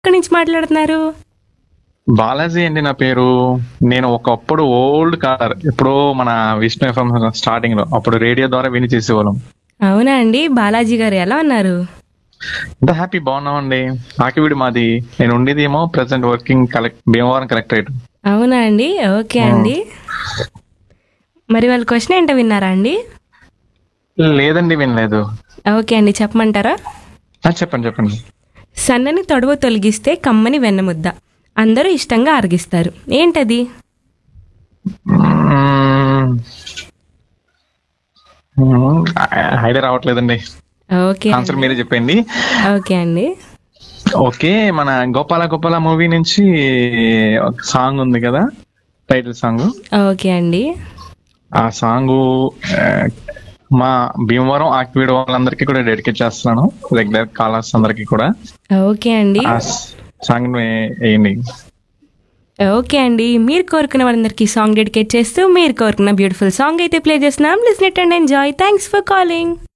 ఎక్కడి నుంచి మాట్లాడుతున్నారు బాలాజీ అండి నా పేరు నేను ఒకప్పుడు ఓల్డ్ కాలర్ ఎప్పుడో మన విష్ణు ఎఫ్ఎం స్టార్టింగ్ లో అప్పుడు రేడియో ద్వారా విని చేసేవాళ్ళం అవునా అండి బాలాజీ గారు ఎలా ఉన్నారు ఎంత హ్యాపీ బాగున్నామండి ఆకివిడి మాది నేను ఉండేది ఏమో present working collect Bhimavaram collectorate అవునా అండి ఓకే అండి మరి వాళ్ళ క్వశ్చన్ ఏంటో విన్నారా అండి లేదండి వినలేదు ఓకే అండి చెప్పమంటారా ఆ, చెప్పండి చెప్పండి సన్నని తొడవ తొలగిస్తే కమ్మని వెన్నముద్ద అందరూ ఇష్టంగా అరిగిస్తారు ఏంటది మ్మ్. మ్మ్. ఐడియా రావట్లేదండి ఓకే ఆన్సర్ మీరే చెప్పండి ఓకే అండి ఓకే మన గోపాల గోపాల మూవీ నుంచి ఒక సాంగ్ ఉంది కదా టైటిల్ సాంగ్ ఓకే అండి ఆ సాంగ్ మా భీమవరం ఆక్విడ్ వాళ్ళందరికీ కూడా డెడికేట్ చేస్తున్నాను రెగ్యులర్ కాలర్స్ అందరికీ కూడా ఓకే అండి ఆ సాంగ్ వేయండి ఓకే అండి మీరు కోరుకున్న వాళ్ళందరికీ సాంగ్ డెడికేట్ చేస్తూ మీరు కోరుకున్న బ్యూటిఫుల్ సాంగ్ అయితే ప్లే చేస్తున్నాం listen it and enjoy thanks for calling